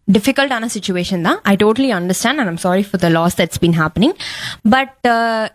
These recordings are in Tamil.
டிஃபிகல்ட்டான சுச்சுவேஷன் தான் I totally understand and I'm sorry for the loss that's been happening but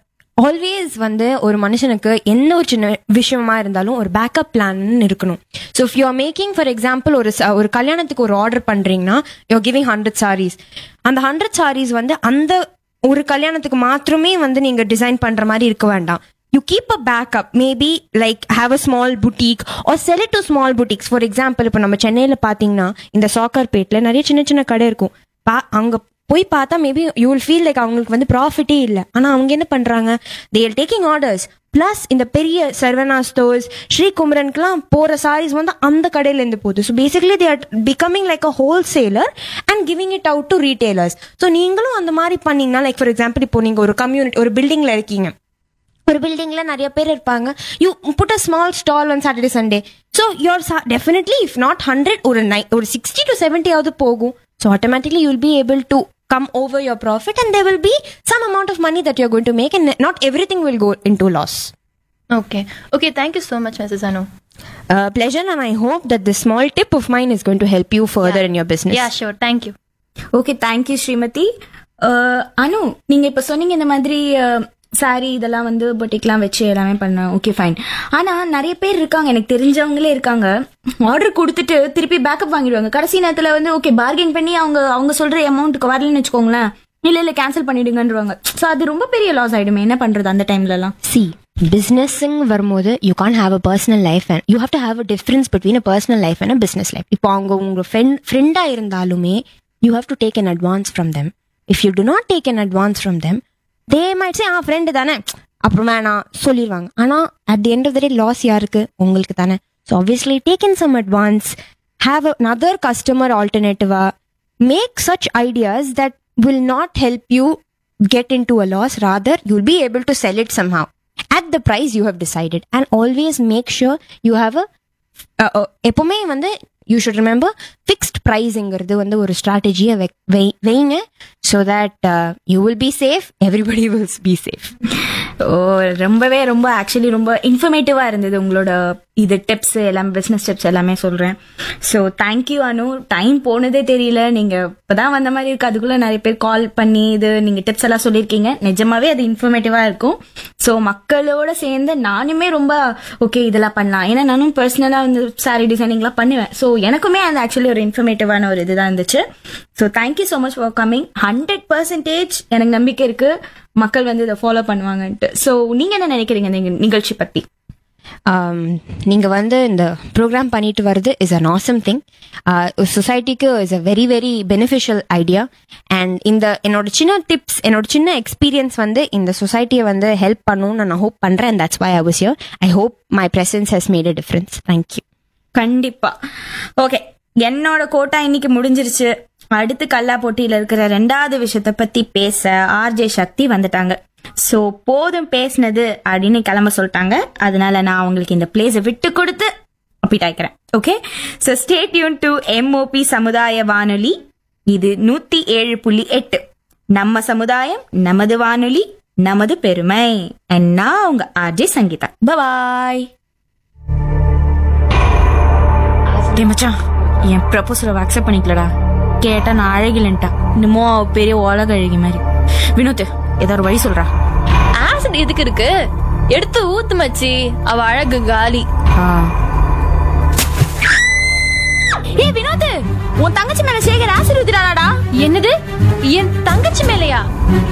always வந்து ஒரு மனுஷனுக்கு என்ன ஒரு சின்ன விஷயமா இருந்தாலும் ஒரு பேக்கப் பிளான் இருக்கணும் so if you are making for example ஒரு ச- ஒரு கல்யாணத்துக்கு ஒரு ஆர்டர் பண்றீங்கன்னா யூ கிவிங் ஹண்ட்ரட் சாரீஸ் அந்த ஹண்ட்ரட் சாரீஸ் வந்து அந்த ஒரு கல்யாணத்துக்கு மாத்திரமே வந்து நீங்க டிசைன் பண்ற மாதிரி இருக்க வேண்டாம் you keep a backup maybe like have a small boutique or sell to small boutiques for example இப்போ நம்ம சென்னையில பாத்தீங்கன்னா இந்த சாக்கர் பேட்ல நிறைய சின்ன சின்ன கடை இருக்கும் பா அங்க போய் பார்த்தா maybe you will feel like அவங்களுக்கு வந்து ப்ராஃபிட்டே இல்லை ஆனா அவங்க என்ன பண்றாங்க தேர் டேக்கிங் ஆர்டர்ஸ் பிளஸ் இந்த பெரிய சர்வனா ஸ்டோர்ஸ் ஸ்ரீ குமரனுக்குலாம் போற சாரீஸ் வந்து அந்த கடையில இருந்து போகுது so basically they are becoming like a wholesaler and giving it out to retailers so நீங்களும் அந்த மாதிரி பண்ணீங்கன்னா லைக் ஃபார் எக்ஸாம்பிள் இப்போ நீங்க ஒரு கம்யூனிட்டி ஒரு பில்டிங்ல இருக்கீங்க ஒரு பில்டிங்ல நிறைய பேர் இருப்பாங்க you put a small stall on Saturday Sunday so your definitely if not hundred ஒரு நை ஒரு சிக்ஸ்டி டு செவன்ட்டியாவது போகும் so automatically you will be able to come over your profit and there will be some amount of money that you're going to make and not everything will go into loss Okay. Okay, thank you so much, Mrs. Anu. uh, pleasure and i hope that this small tip of mine is going to help you further in your business Yeah, sure. Thank you. Okay thank you Shrimati ah, Anu நீங்க இப்ப சொன்னீங்க இந்த மாதிரி சாரி இதெல்லாம் வந்து பொட்டிக்லாம் வச்சு எல்லாமே பண்ண ஓகே ஃபைன் ஆனா நிறைய பேர் இருக்காங்க எனக்கு தெரிஞ்சவங்களே இருக்காங்க ஆர்டர் கொடுத்துட்டு திருப்பி பேக்கப் வாங்கிடுவாங்க கடைசி நேரத்துல வந்து ஓகே பார்கெயின் பண்ணி அவங்க அவங்க சொல்ற அமௌண்ட்டுக்கு வரலன்னு வச்சுக்கோங்களேன் இல்ல இல்ல கேன்சல் பண்ணிடுங்கன்றவாங்க சோ அது ரொம்ப பெரிய லாஸ் ஆயிடுமே என்ன பண்றது அந்த டைம்ல எல்லாம் see பிஸ்னஸ்ஸுங் வரும்போது you can have a personal life and you have to have a difference between a personal life and a business life இப்போ அவங்க உங்க ஃப்ரெண்ட் ஃப்ரெண்டாக இருந்தாலுமே you have to take an advance from them if you do not take an advance from them they might say ஆ ஃப்ரெண்டு தானே அப்புறம் வேணாம் சொல்லிடுவாங்க ஆனால் at the end of the day loss யாருக்கு உங்களுக்கு தானே so obviously take in some advance have another customer ஆல்டர்னேட்டிவா make such ideas that will not help you get into a loss rather you'll be able to sell it somehow at the price you have decided and always make sure you have a uh, uh, எப்பவுமே வந்து யூ ஷுட் ரிமெம்பர் ஃபிக்ஸ்ட் ப்ரைஸுங்கிறது வந்து ஒரு ஸ்ட்ராட்டஜியை வைங்க so that you will be safe everybody will be safe ஓ ரொம்பவே ரொம்ப ஆக்சுவலி ரொம்ப இன்ஃபர்மேட்டிவா இருந்தது உங்களோட இது டிப்ஸ் எல்லாம் பிசினஸ் டிப்ஸ் எல்லாமே சொல்றேன் ஸோ தேங்க்யூ அனு டைம் போனதே தெரியல நீங்க இப்பதான் வந்த மாதிரி இருக்கு அதுக்குள்ள நிறைய பேர் கால் பண்ணி இது நீங்க டிப்ஸ் எல்லாம் சொல்லியிருக்கீங்க நிஜமாவே அது இன்ஃபர்மேட்டிவா இருக்கும் ஸோ மக்களோட சேர்ந்து நானுமே ரொம்ப ஓகே இதெல்லாம் பண்ணலாம் ஏன்னா நானும் பர்சனலா வந்து சாரி டிசைனிங்லாம் பண்ணுவேன் ஸோ எனக்குமே அந்த ஆக்சுவலி ஒரு இன்ஃபர்மேட்டிவான ஒரு இதுதான் இருந்துச்சு so thank you so much for coming hundred percentage எனக்கு நம்பிக்கை இருக்கு மக்கள் வந்து இதை ஃபாலோ பண்ணுவாங்கன்ட்டு ஸோ நீங்க என்ன நினைக்கிறீங்க இந்த நிகழ்ச்சி பத்தி நீங்க வந்து இந்த ப்ரோக்ராம் பண்ணிட்டு வர்றது இஸ் அன் ஆசம் திங் சொசைட்டிக்கு is a very very beneficial idea and இந்த என்னோட சின்ன டிப்ஸ் என்னோட சின்ன எக்ஸ்பீரியன்ஸ் வந்து இந்த சொசைட்டியை வந்து ஹெல்ப் பண்ணும்னு நான் ஹோப் பண்றேன் that's why I was your I hope my presence has made a difference thank you கண்டிப்பா ஓகே என்னோட கோட்டா இன்னைக்கு முடிஞ்சிருச்சு அடுத்து கல்லா போட்டியில இருக்கிற ரெண்டாவது விஷயத்த பத்தி பேச ஆர்ஜே சக்தி வந்துட்டாங்க சோ போதும் பேசினது அப்படின்னு கிளம்ப சொல்லிட்டாங்க அதனால நான் அவங்களுக்கு இந்த பிளேஸை விட்டு கொடுத்து அப்பிட்டாய்க்கிறேன் okay so stay tune to MOP சமுதாய வானொலி இது நூத்தி ஏழு புள்ளி எட்டு நம்ம சமுதாயம் நமது வானொலி நமது பெருமை And நான் உங்க ஆர்ஜே சங்கீதா பாய் டேய் மச்சான் என் ப்ரப்போசலை அக்செப்ட் பண்ணிக்கலடா கேட்டா நான் அழகிலன்ட்டா இன்னமும் அவ பெரிய உலக அழகி மாதிரி வினோத் ஏதாவது ஒரு வழி சொல்றா ஆசிட் எதுக்கு இருக்கு எடுத்து ஊத்து மச்சி அவ அழகு காலி ஏ வினோத் உன் தங்கச்சி மேல சேகர் ஆசிட் ஊத்திடாடா என்னது என் தங்கச்சி மேலையா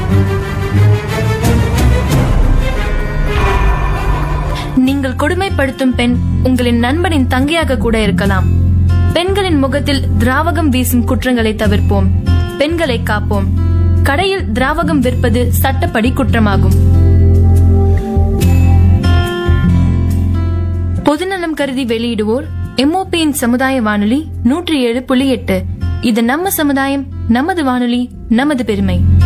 நீங்கள் கொடுமைப்படுத்தும் பெண் உங்களின் நண்பனின் தங்கையாக கூட இருக்கலாம் பெண்களின் முகத்தில் திராவகம் வீசும் குற்றங்களை தவிர்ப்போம் பெண்களை காப்போம் கடையில் திராவகம் விற்பது சட்டப்படி குற்றமாகும் பொதுநலம் கருதி வெளியிடுவோர் எம்ஓபியின் சமுதாய வானொலி நூற்றி ஏழு புள்ளி எட்டு இது நம்ம சமுதாயம் நமது வானொலி நமது பெருமை